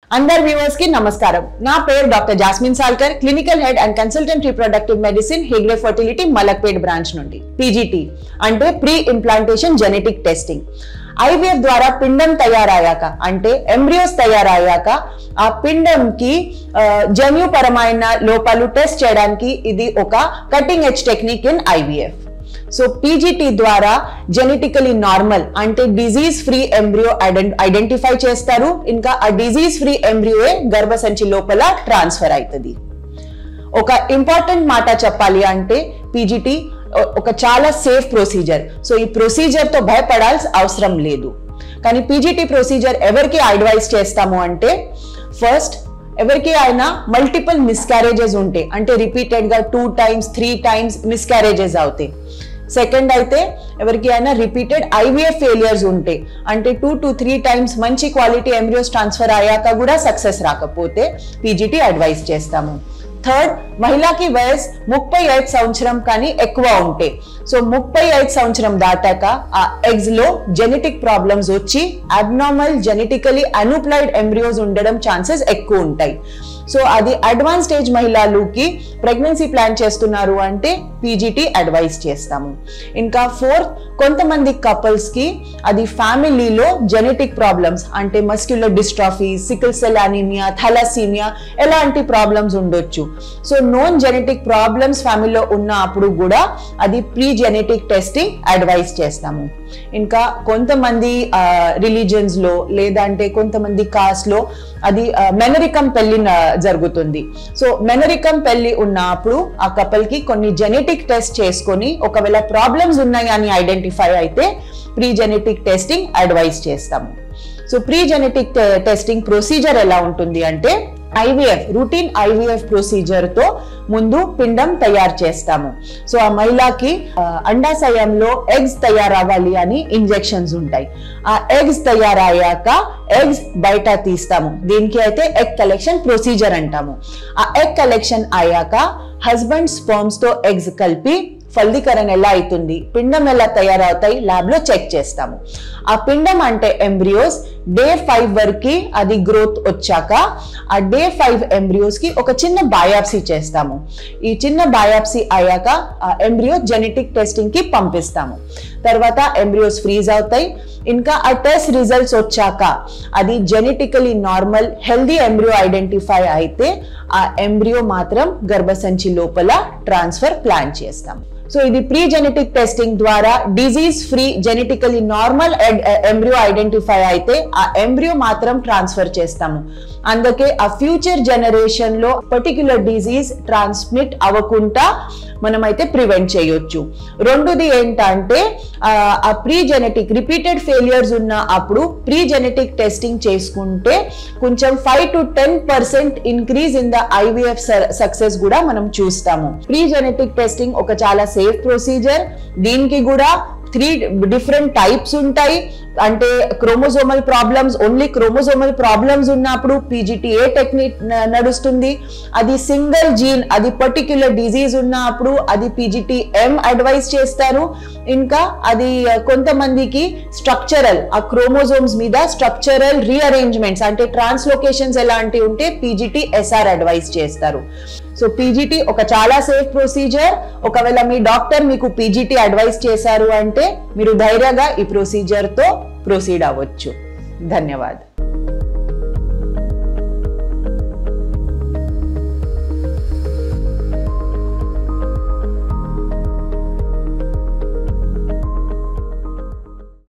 అందరు వ్యూవర్స్ కి నమస్కారం నా పేరు doctor Jasmine Salkar clinical head and consultant reproductive medicine హిగ్రే ఫర్టిలిటీ మలక్పేట్ బ్రాంచ్ నుండి పీజీటీ అంటే pre implantation genetic testing IVF ద్వారా పిండం తయారయ్యాక అంటే ఎంబ్రియోస్ తయారయ్యాక ఆ పిండంకి ఆ, జన్యుపరమైన లోపాలు టెస్ట్ చేయడానికి ఇది ఒక cutting edge technique in IVF so PGT ద్వారా జెనెటికలీ నార్మల్ అంటే డిజీజ్ ఫ్రీ ఎంబ్రియో ఐడెంటిఫై చేస్తారు ఇంకా ఆ డిజీజ్ ఫ్రీ ఎంబ్రియోయే గర్భసంచి లోపల ట్రాన్స్ఫర్ అవుతుంది ఒక ఇంపార్టెంట్ మాట చెప్పాలి అంటే పీజీటీ ఒక చాలా సేఫ్ ప్రొసీజర్ సో ఈ ప్రొసీజర్ తో భయపడాల్సిన అవసరం లేదు కానీ పీజీటీ ప్రొసీజర్ ఎవరికి అడ్వైస్ చేస్తాము అంటే ఫస్ట్ ఎవరికి అయినా మల్టిపుల్ మిస్క్యారేజెస్ ఉంటాయి అంటే రిపీటెడ్ గా two times three times miscarriages అవుతాయి సెకండ్ అయితే ఎవరికి అయినా రిపీటెడ్ ఐవీఎఫ్ ఫెయిలియర్స్ ఉంటాయి అంటే టూ టు త్రీ టైమ్స్ మంచి క్వాలిటీ ఎంబ్రియోస్ ట్రాన్స్ఫర్ అయ్యాక కూడా సక్సెస్ రాకపోతే పీజీటీ అడ్వైస్ చేస్తాము థర్డ్ మహిళకి వయస్ ముప్పై ఐదు సంవత్సరం కానీ ఎక్కువ ఉంటే సో ముప్పై ఐదు సంవత్సరం దాటాక ఆ ఎగ్స్ లో జెనెటిక్ ప్రాబ్లమ్స్ వచ్చి అబ్నార్మల్ జెనెటికలీ అనుప్లైడ్ ఎంబ్రియోస్ ఉండడం ఛాన్సెస్ ఎక్కువ ఉంటాయి సో అది అడ్వాన్స్ స్టేజ్ మహిళలుకి ప్రెగ్నెన్సీ ప్లాన్ చేస్తున్నారు అంటే పీజీటీ అడ్వైస్ చేస్తాము ఇంకా ఫోర్త్ కొంతమంది కపుల్స్ కి అది ఫ్యామిలీలో జెనెటిక్ ప్రాబ్లమ్స్ అంటే muscular dystrophy sickle cell anaemia thalassaemia ఎలాంటి ప్రాబ్లమ్స్ ఉండొచ్చు సో నోన్ జెనెటిక్ ప్రాబ్లమ్స్ ఫ్యామిలీలో ఉన్న అప్పుడు కూడా అది ప్రీ జెనెటిక్ టెస్టింగ్ అడ్వైస్ చేస్తాము ఇంకా కొంతమంది రిలీజన్స్ లో లేదంటే కొంతమంది కాస్ట్ లో అది మెనరికం పెళ్లి న- జరుగుతుంది సో మెనరికం పెళ్లి ఉన్నప్పుడు ఆ కపుల్ కి కొన్ని జెనెటిక్ టెస్ట్ చేసుకొని ఒకవేళ ప్రాబ్లమ్స్ ఉన్నాయి అని ఐడెంటిఫై అయితే ప్రీ జెనెటిక్ టెస్టింగ్ అడ్వైస్ చేస్తాము so pre genetic testing procedure ఎలా ఉంటుంది అంటే ఐవీఎఫ్ రూటీన్ ఐవీఎఫ్ ప్రొసీజర్ తో ముందు పిండం తయారు చేస్తాము సో ఆ మహిళకి ఆ, అండాశయంలో ఎగ్స్ తయారవ్వాలి అని ఇంజెక్షన్స్ ఉంటాయి ఆ ఎగ్స్ తయారయ్యాక ఎగ్స్ బయట తీస్తాము దీనికి అయితే ఎగ్ కలెక్షన్ ప్రొసీజర్ అంటాము ఆ ఎగ్ కలెక్షన్ అయ్యాక హస్బెండ్ స్పర్మ్స్ తో ఎగ్స్ కలిపి ఫలదీకరణ ఎలా అవుతుంది పిండం ఎలా తయారవుతాయి ల్యాబ్ లో చెక్ చేస్తాము ఆ పిండం అంటే ఎంబ్రియోస్ డే ఫైవ్ వరకు అది గ్రోత్ వచ్చాక ఆ డే ఫైవ్ ఎంబ్రియోస్ కి ఒక చిన్న బయాప్సీ చేస్తాము ఈ చిన్న బయాప్సీ అయ్యాక ఆ ఎంబ్రియో జెనెటిక్ టెస్టింగ్ కి పంపిస్తాము తర్వాత ఎంబ్రియోస్ ఫ్రీజ్ అవుతాయి ఇంకా ఆ టెస్ట్ రిజల్ట్స్ వచ్చాక అది genetically normal healthy embryo identify అయితే ఆ ఎంబ్రియో మాత్రం గర్భసంచి లోపల ట్రాన్స్ఫర్ ప్లాన్ చేస్తాం సో ఇది ప్రీ జెనెటిక్ టెస్టింగ్ ద్వారా disease free genetically normal embryo identify అయితే ఆ ఎంబ్రియో మాత్రం ట్రాన్స్ఫర్ చేస్తాము అందుకే ఆ ఫ్యూచర్ జనరేషన్ లో పర్టిక్యులర్ డిజీజ్ ట్రాన్స్మిట్ అవ్వకుండా మనమైతే ప్రివెంట్ చేయొచ్చు రెండోది ఏంటంటే ఆ, ఆ ప్రీ జెనెటిక్ రిపీటెడ్ ఫెయిలియర్స్ ఉన్న అప్పుడు ప్రీ జెనెటిక్ టెస్టింగ్ చేసుకుంటే కొంచెం five to ten percent increase in the IVF success కూడా మనం చూస్తాము ప్రీ జెనెటిక్ టెస్టింగ్ ఒక చాలా సేఫ్ ప్రొసీజర్ దీనికి కూడా త్రీ డిఫరెంట్ టైప్స్ ఉంటాయి అంటే chromosomal problems only chromosomal problems ఉన్నప్పుడు పీజీటీఏ టెక్నిక్ నడుస్తుంది అది సింగిల్ జీన్ అది పర్టిక్యులర్ డిజీజ్ ఉన్నప్పుడు అది పీజీటీ ఎం అడ్వైస్ చేస్తారు ఇంకా అది ఆ, కొంతమందికి స్ట్రక్చరల్ ఆ క్రోమోజోమ్స్ మీద స్ట్రక్చరల్ రీఅరేంజ్మెంట్స్ అంటే ట్రాన్స్లోకేషన్స్ ఎలాంటివి ఉంటే పీజీటీ ఎస్ఆర్ అడ్వైస్ చేస్తారు సో పీజీటీ ఒక చాలా సేఫ్ ప్రొసీజర్ ఒకవేళ మీ డాక్టర్ మీకు పీజీటీ అడ్వైస్ చేశారు అంటే మీరు ధైర్యంగా ఈ ప్రొసీజర్ తో ప్రొసీడ్ అవ్వచ్చు ధన్యవాదాలు